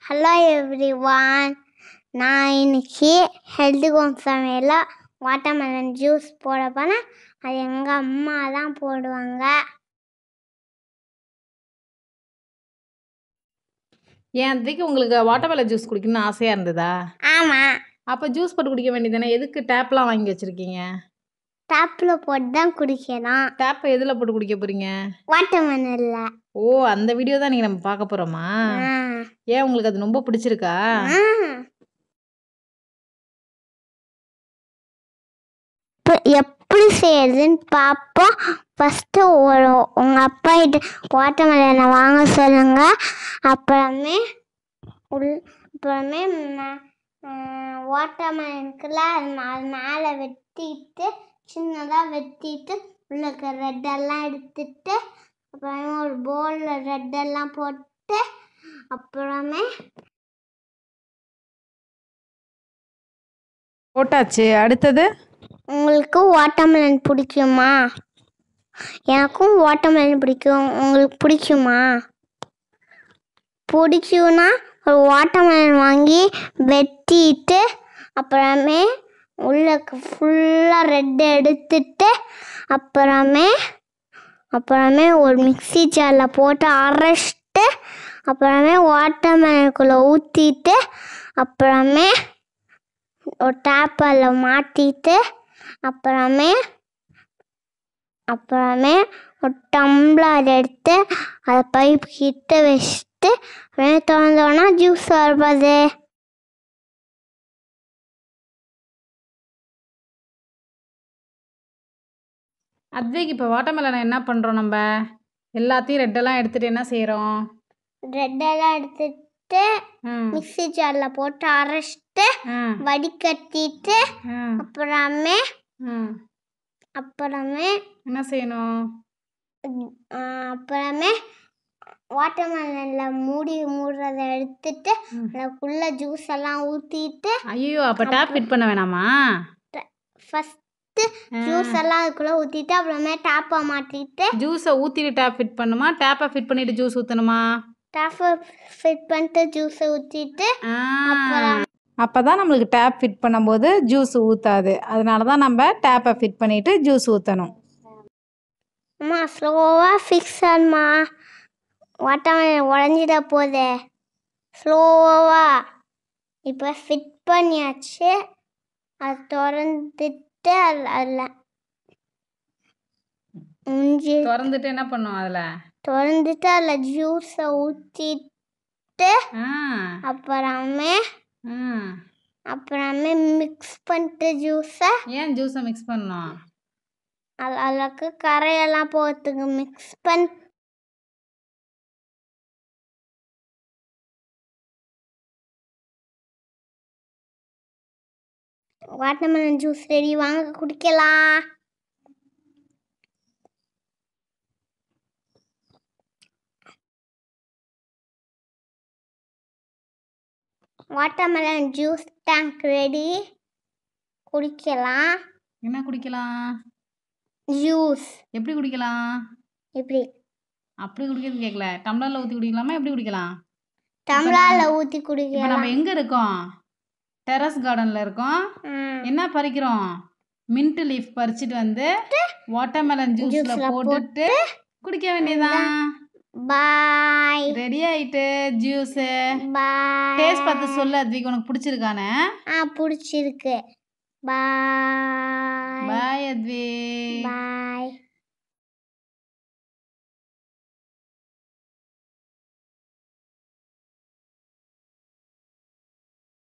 Hello everyone நான் இன்னைக்கு healthy Kom சமையலில் வாட்டர்மெலன் ஜூஸ் போட போனேன் அது எங்கள் அம்மா தான் போடுவாங்க ஏன் அதுக்கு உங்களுக்கு வாட்டர்மெலன் ஜூஸ் குடிக்கணும்னு ஆசையாக இருந்ததா ஆமாம் அப்போ ஜூஸ் போட்டு குடிக்க வேண்டியதானே எதுக்கு டேப்லாம் வாங்கி வச்சுருக்கீங்க டாப்பில் போட்டு தான் குடிக்கணும் டேப்பை எதில் போட்டு குடிக்க போகிறீங்க வாட்டர்மெலனில் ஓ அந்த வீடியோ தான் நீங்கள் நம்ம பார்க்க போகிறோமா ஏன் உங்களுக்கு அது ரொம்ப பிடிச்சிருக்கா எப்படி செய்யறதுன்னு பார்ப்போம் ஃபஸ்ட்டு ஒரு உங்கள் அப்பா கிட்ட வாட்டர்மெலனை வாங்க சொல்லுங்க அப்புறமே உள் அப்புறமே வாட்டர்மெலனுக்குள்ள அது மே- அது மேலே வெட்டிட்டு சின்னதாக வெட்டிட்டு உள்ள இருக்க ரெட்டெல்லாம் எடுத்துட்டு அப்புறமே ஒரு பவுலில் ரெட்டெல்லாம் போட்டு அப்புறமே போட்டாச்சு அடுத்தது உங்களுக்கு வாட்டர்மெலன் பிடிக்குமா எனக்கும் வாட்டர்மெலன் பிடிக்கும் உங்களுக்கு பிடிக்குமா பிடிக்கும்னா ஒரு வாட்டர்மெலன் வாங்கி வெட்டிட்டு அப்புறமே உள்ள ஃபுல்லாக ரெட் எடுத்துட்டு அப்புறமே அப்புறமே ஒரு மிக்ஸி ஜாரில் போட்டு அரைச்சிட்டு அப்புறமே வாட்டர்மெலனுக்குள்ளே ஊற்றிட்டு அப்புறமே ஒரு டேப்பில் மாட்டிட்டு அப்புறமே அப்புறமே ஒரு டம்ளர் எடுத்து அதை பைப் கிட்ட வச்சுட்டு அப்புறமே திறந்தோன்னா ஜூஸ் வருவது அத்வைக் இப்போ வாட்டர்மெலனை என்ன பண்ணுறோம் நம்ம எல்லாத்தையும் ரெட்டெல்லாம் எடுத்துகிட்டு என்ன செய்கிறோம் ரெட்டெல்லாம் எடுத்துட்டு ம் மிக்ஸி ஜாரில் போட்டு அரைச்சிட்டு ம் வடிகட்டிட்டு ம் அப்புறமே ம் அப்புறமே என்ன செய்யணும் ஆஹ், அப்புறமே வாட்டர்மெலனில் மூடி மூடுறதை எடுத்துட்டு ம். அதுக்குள்ளே ஜூஸ் எல்லாம் ஊற்றிட்டு ஐயோ அப்போ டேப் ஃபிட் பண்ண வேணாமா ஃபஸ்ட்டு ஜூஸ் எல்லாம் அதுக்குள்ளே ஊற்றிட்டு அப்புறமே டேப்பை மாட்டிட்டு ஜூஸை ஊற்றிட்டு டேப் ஃபிட் பண்ணுமா டேப்பை ஃபிட் பண்ணிட்டு ஜூஸ் ஊற்றணுமா டேப்பை ஃபிட் பண்ணிட்டு ஜூஸை ஊற்றிட்டு அப்புறம் அப்போ தான் நம்மளுக்கு டேப் ஃபிட் பண்ணும்போது ஜூஸ் ஊற்றாது அதனால தான் நம்ம டேப்பை ஃபிட் பண்ணிவிட்டு ஜூஸ் ஊற்றணும் அம்மா ஸ்லோவாக ஃபிக்ஸ் ஆகுமா வாட்டர்மெலன் உடஞ்சிட போதே ஸ்லோவாக இப்போ ஃபிட் பண்ணியாச்சு அது திறந்துட்டு அது அதில் இஞ்சி திறந்துட்டு என்ன பண்ணும் அதில் திறந்துட்டு அதில் ஜூஸை ஊற்றிட்டு ஆ அப்புறமே ம் அப்புறமே மிக்ஸ் பண்ணிட்டு ஜூஸை ஏன் ஜூஸை மிக்ஸ் பண்ணணும் அது அதுக்கு கரையெல்லாம் போகிறதுக்கு மிக்ஸ் பண்ணி வாட்டர்மெலன் ஜூஸ் ரெடி வாங்க குடிக்கலாம் வாட்டர்மெலன் ஜூஸ் டேங்க் ரெடி குடிக்கலாம் என்ன குடிக்கலாம் ஜூஸ் எப்படி குடிக்கலாம் இப்படி அப்படி குடிக்கிறது கேட்கல டம்ளரில் ஊற்றி குடிக்கலாமா எப்படி குடிக்கலாம் டம்ளாரில் ஊற்றி இப்போ குடிக்கலாம் நம்ம எங்கே இருக்கோம் டெரஸ் கார்டனில் இருக்கோம் ம். என்ன பறிக்கிறோம் மின்ட் லீஃப் பறிச்சிட்டு வந்து வாட்டர்மெலன் ஜூஸில் Juice-ல போட்டுட்டு குடிக்க வேண்டியதான் பாய் ரெடி ஆயிட்டு ஜூஸு பாய் டேஸ்ட் பார்த்து சொல்லு அத்விக் உனக்கு பிடிச்சிருக்கானே ஆ பிடிச்சிருக்கு பாய் பாய் அத்விக் பாய்